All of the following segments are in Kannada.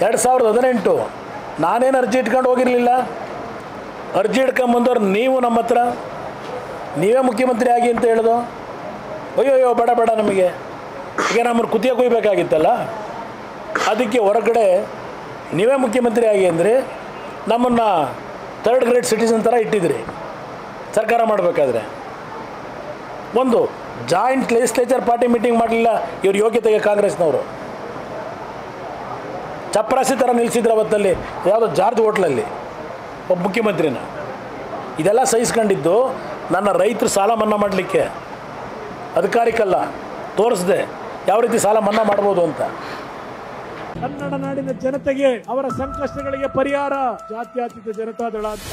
ಎರಡು ಸಾವಿರದ ಹದಿನೆಂಟು ನಾನೇನು ಅರ್ಜಿ ಇಟ್ಕೊಂಡು ಹೋಗಿರಲಿಲ್ಲ ಅರ್ಜಿ ಇಟ್ಕೊಂಬಂದವ್ರು ನೀವು ನಮ್ಮ ಹತ್ರ ನೀವೇ ಮುಖ್ಯಮಂತ್ರಿ ಆಗಿ ಅಂತ ಹೇಳ್ದು ಅಯ್ಯೋ ಅಯ್ಯೋ ಬೇಡ ಬೇಡ ನಮಗೆ ಈಗ ನಮ್ಮನ್ನು ಕುತ್ತಿಗೆ ಕೊಯ್ಬೇಕಾಗಿತ್ತಲ್ಲ ಅದಕ್ಕೆ ಹೊರಗಡೆ ನೀವೇ ಮುಖ್ಯಮಂತ್ರಿ ಆಗಿ ಅಂದರೆ ನಮ್ಮನ್ನು ಥರ್ಡ್ ಗ್ರೇಡ್ ಸಿಟಿಸನ್ ಥರ ಇಟ್ಟಿದ್ರಿ ಸರ್ಕಾರ ಮಾಡಬೇಕಾದ್ರೆ ಒಂದು ಜಾಯಿಂಟ್ ಲೆಜಿಸ್ಲೇಚರ್ ಪಾರ್ಟಿ ಮೀಟಿಂಗ್ ಮಾಡಲಿಲ್ಲ ಇವ್ರ ಯೋಗ್ಯತೆಗೆ ಕಾಂಗ್ರೆಸ್ನವರು ಚಪ್ರಾಸಿ ಥರ ನಿಲ್ಲಿಸಿದ್ರು ಅವತ್ತಲ್ಲಿ ಯಾವುದೋ ಜಾರ್ಜ್ ಹೋಟ್ಲಲ್ಲಿ ಒಬ್ಬ ಮುಖ್ಯಮಂತ್ರಿನ ಇದೆಲ್ಲ ಸಹಿಸ್ಕೊಂಡಿದ್ದು ನನ್ನ ರೈತರು ಸಾಲ ಮನ್ನಾ ಮಾಡಲಿಕ್ಕೆ ಅಧಿಕಾರಿಕಲ್ಲ ತೋರಿಸ್ದೆ ಯಾವ ರೀತಿ ಸಾಲ ಮನ್ನಾ ಮಾಡ್ಬೋದು ಅಂತ ಕನ್ನಡ ನಾಡಿನ ಜನತೆಗೆ ಅವರ ಸಂಕಷ್ಟಗಳಿಗೆ ಪರಿಹಾರ ಜಾತ್ಯತೀತ ಜನತಾದಳ ಅಂತ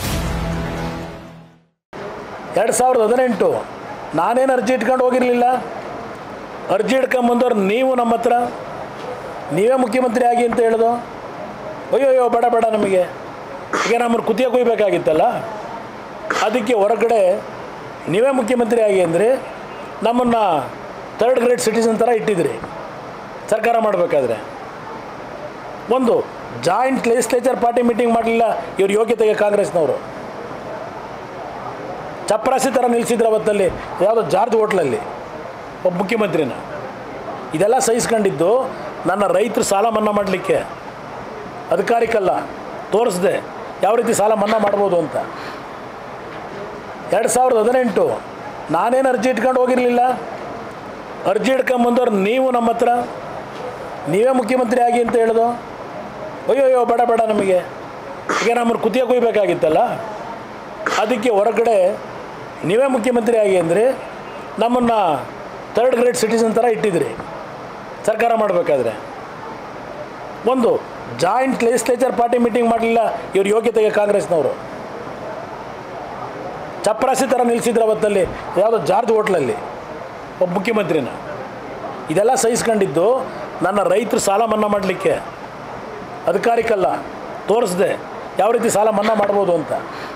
ಎರಡು ಸಾವಿರದ ಹದಿನೆಂಟು ನಾನೇನು ಅರ್ಜಿ ಇಟ್ಕೊಂಡು ಹೋಗಿರಲಿಲ್ಲ ಅರ್ಜಿ ಇಟ್ಕೊಂಬಂದವ್ರು ನೀವು ನಮ್ಮ ಹತ್ರ ನೀವೇ ಮುಖ್ಯಮಂತ್ರಿ ಆಗಿ ಅಂತ ಹೇಳ್ದು ಅಯ್ಯೋ ಅಯ್ಯೋ ಬೇಡ ಬೇಡ ನಮಗೆ ಈಗ ನಮ್ಮನ್ನು ಕುತ್ತಿಗೆ ಕೊಯ್ಬೇಕಾಗಿತ್ತಲ್ಲ ಅದಕ್ಕೆ ಹೊರಗಡೆ ನೀವೇ ಮುಖ್ಯಮಂತ್ರಿ ಆಗಿ ಅಂದರೆ ನಮ್ಮನ್ನು ಥರ್ಡ್ ಗ್ರೇಡ್ ಸಿಟಿಸನ್ ಥರ ಇಟ್ಟಿದ್ರಿ ಸರ್ಕಾರ ಮಾಡಬೇಕಾದ್ರೆ ಒಂದು ಜಾಯಿಂಟ್ ಲೆಜಿಸ್ಲೇಚರ್ ಪಾರ್ಟಿ ಮೀಟಿಂಗ್ ಮಾಡಲಿಲ್ಲ ಇವ್ರ ಯೋಗ್ಯತೆಗೆ ಕಾಂಗ್ರೆಸ್ನವರು ಚಪ್ರಾಸಿ ಥರ ನಿಲ್ಲಿಸಿದ್ರು ಅವತ್ತಲ್ಲಿ ಯಾವುದೋ ಜಾರ್ಜ್ ಹೋಟ್ಲಲ್ಲಿ ಒಬ್ಬ ಮುಖ್ಯಮಂತ್ರಿನ ಇದೆಲ್ಲ ಸಹಿಸ್ಕೊಂಡಿದ್ದು ನನ್ನ ರೈತರು ಸಾಲ ಮನ್ನಾ ಮಾಡಲಿಕ್ಕೆ ಅಧಿಕಾರಿಕಲ್ಲ ತೋರಿಸ್ದೆ ಯಾವ ರೀತಿ ಸಾಲ ಮನ್ನಾ ಮಾಡ್ಬೋದು ಅಂತ ಎರಡು ಸಾವಿರದ ಹದಿನೆಂಟು ನಾನೇನು ಅರ್ಜಿ ಇಟ್ಕೊಂಡು ಹೋಗಿರಲಿಲ್ಲ ಅರ್ಜಿ ಇಟ್ಕೊಂಬಂದವ್ರು ನೀವು ನಮ್ಮ ಹತ್ರ ನೀವೇ ಮುಖ್ಯಮಂತ್ರಿ ಆಗಿ ಅಂತ ಹೇಳ್ದು ಅಯ್ಯೋ ಅಯ್ಯೋ ಬೇಡ ಬೇಡ ನಮಗೆ ಈಗ ನಮ್ಮನ್ನು ಕುತ್ತಿಗೆ ಕೊಯ್ಬೇಕಾಗಿತ್ತಲ್ಲ ಅದಕ್ಕೆ ಹೊರಗಡೆ ನೀವೇ ಮುಖ್ಯಮಂತ್ರಿ ಆಗಿ ಅಂದರೆ ನಮ್ಮನ್ನು ಥರ್ಡ್ ಗ್ರೇಡ್ ಸಿಟಿಸನ್ ಥರ ಇಟ್ಟಿದ್ರಿ ಸರ್ಕಾರ ಮಾಡಬೇಕಾದ್ರೆ ಒಂದು ಜಾಯಿಂಟ್ ಲೆಜಿಸ್ಲೇಚರ್ ಪಾರ್ಟಿ ಮೀಟಿಂಗ್ ಮಾಡಲಿಲ್ಲ ಇವ್ರ ಯೋಗ್ಯತೆಗೆ ಕಾಂಗ್ರೆಸ್ನವರು ಚಪ್ರಾಸಿ ಥರ ನಿಲ್ಲಿಸಿದ್ರು ಅವತ್ತಲ್ಲಿ ಯಾವುದೋ ಜಾರ್ಜ್ ಹೋಟ್ಲಲ್ಲಿ ಒಬ್ಬ ಮುಖ್ಯಮಂತ್ರಿನ ಇದೆಲ್ಲ ಸಹಿಸ್ಕೊಂಡಿದ್ದು ನನ್ನ ರೈತರು ಸಾಲ ಮನ್ನಾ ಮಾಡಲಿಕ್ಕೆ ಅಧಿಕಾರಿಕಲ್ಲ ತೋರಿಸ್ದೆ ಯಾವ ರೀತಿ ಸಾಲ ಮನ್ನಾ ಮಾಡ್ಬೋದು ಅಂತ